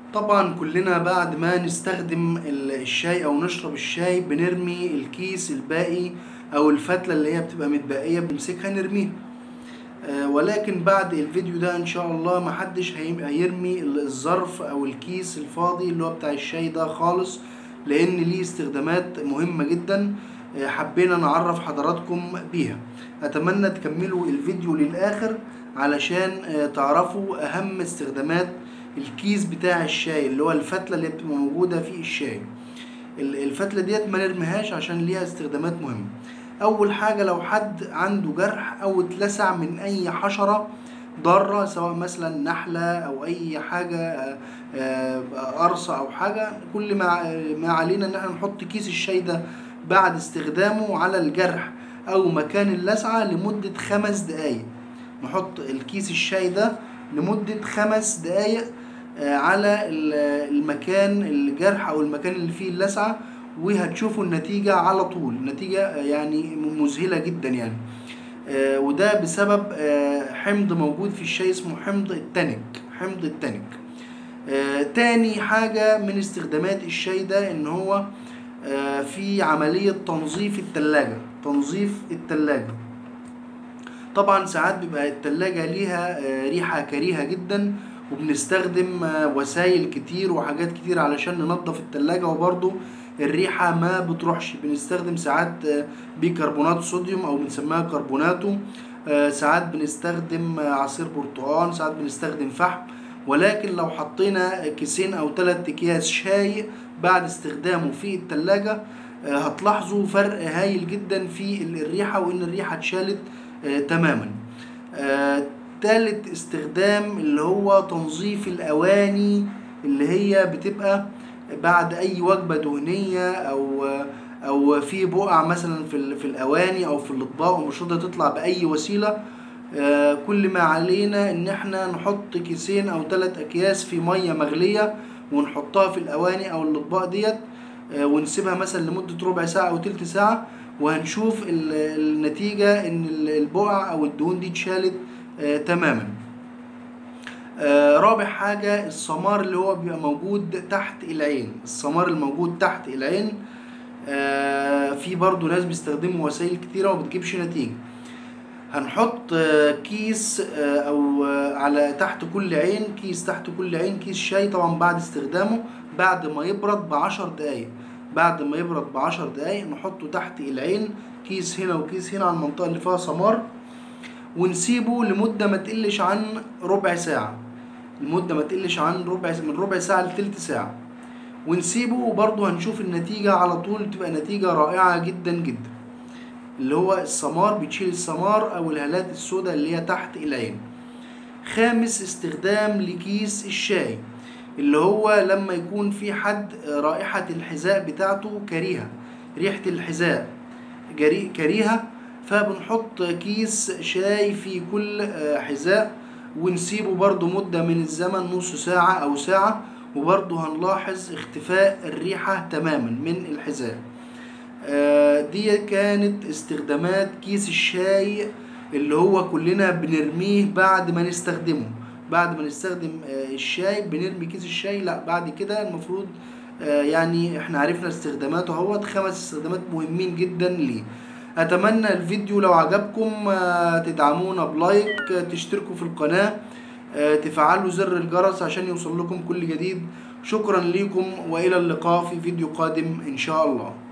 طبعا كلنا بعد ما نستخدم ال- الشاي او نشرب الشاي بنرمي الكيس الباقي او الفتلة اللي هي بتبقى متبقية بنمسكها نرميها آه، ولكن بعد الفيديو ده ان شاء الله محدش هيم- هيرمي ال- الظرف او الكيس الفاضي اللي هو بتاع الشاي ده خالص لان ليه استخدامات مهمة جدا آه، حبينا نعرف حضراتكم بيها اتمنى تكملوا الفيديو للاخر علشان آه، تعرفوا اهم استخدامات الكيس بتاع الشاي اللي هو الفتلة اللي بتبقى موجودة في الشاي ال- الفتلة ديت ما نرميهاش عشان ليها استخدامات مهمة اول حاجة لو حد عنده جرح او اتلسع من اي حشرة ضارة سواء مثلا نحلة او اي حاجة آه، آه، قرصة او حاجة كل ما ما علينا ان احنا نحط كيس الشاي ده بعد استخدامه على الجرح او مكان اللسعة لمدة خمس دقايق نحط الكيس الشاي ده لمدة خمس دقايق آه، على ال- المكان الجرح او المكان اللي فيه اللسعة وهتشوفوا النتيجة على طول النتيجة آه، يعني مذهلة جدا يعني آه، وده بسبب آه، حمض موجود في الشاي اسمه حمض التنك حمض التنك آه، تاني حاجة من استخدامات الشاي ده ان هو آه، في عملية تنظيف التلاجة تنظيف التلاجة طبعا ساعات بيبقى التلاجة ليها آه، ريحة كريهة جدا وبنستخدم آه، وسائل كتير وحاجات كتير علشان ننظف التلاجة وبرضو الريحة ما بتروحش بنستخدم ساعات آه، بيكربونات صوديوم او بنسميها كربوناتو آه، ساعات بنستخدم آه، عصير برتقال ساعات بنستخدم فحم ولكن لو حطينا كيسين او ثلاث اكياس شاي بعد استخدامه في التلاجة آه، هتلاحظوا فرق هايل جدا في ال- الريحة وان الريحة اتشالت آه، تماما آه، تالت استخدام اللي هو تنظيف الأواني اللي هي بتبقى بعد أي وجبة دهنية أو أو في بقع مثلا في ال- في الأواني أو في الأطباق ومش راضية تطلع بأي وسيلة آه، كل ما علينا إن إحنا نحط كيسين أو ثلاث أكياس في مية مغلية ونحطها في الأواني أو الأطباق ديت آه، ونسيبها مثلا لمدة ربع ساعة أو تلت ساعة وهنشوف ال- النتيجة إن ال- البقع أو الدهون دي اتشالت آه، تماما آه، رابع حاجة السمار اللي هو بيبقى موجود تحت العين السمار الموجود تحت العين آه، في برضو ناس بيستخدموا وسائل كتيرة وما بتجيبش نتيجة هنحط آه، كيس آه، او آه، على تحت كل عين كيس تحت كل عين كيس شاي طبعا بعد استخدامه بعد ما يبرد بعشر دقايق بعد ما يبرد بعشر دقايق نحطه تحت العين كيس هنا وكيس هنا على المنطقة اللي فيها سمار ونسيبه لمدة ما تقلش عن ربع ساعة المدة ما تقلش عن ربع من ربع ساعة لتلت ساعة ونسيبه وبرضه هنشوف النتيجة على طول تبقى نتيجة رائعة جدا جدا اللي هو السمار بتشيل السمار او الهالات السوداء اللي هي تحت العين خامس استخدام لكيس الشاي اللي هو لما يكون في حد رائحة الحذاء بتاعته كريهة ريحة الحذاء جري كريهة فبنحط كيس شاي في كل آه، حذاء ونسيبه برضو مدة من الزمن نص ساعة أو ساعة وبرضو هنلاحظ اختفاء الريحة تماما من الحذاء آه، دي كانت استخدامات كيس الشاي اللي هو كلنا بنرميه بعد ما نستخدمه بعد ما نستخدم آه، الشاي بنرمي كيس الشاي لا بعد كده المفروض آه، يعني احنا عرفنا استخداماته اهوت خمس استخدامات مهمين جدا ليه اتمنى الفيديو لو عجبكم آه، تدعمونا بلايك آه، تشتركوا في القناة آه، تفعلوا زر الجرس عشان يوصل لكم كل جديد شكرا ليكم والى اللقاء في فيديو قادم ان شاء الله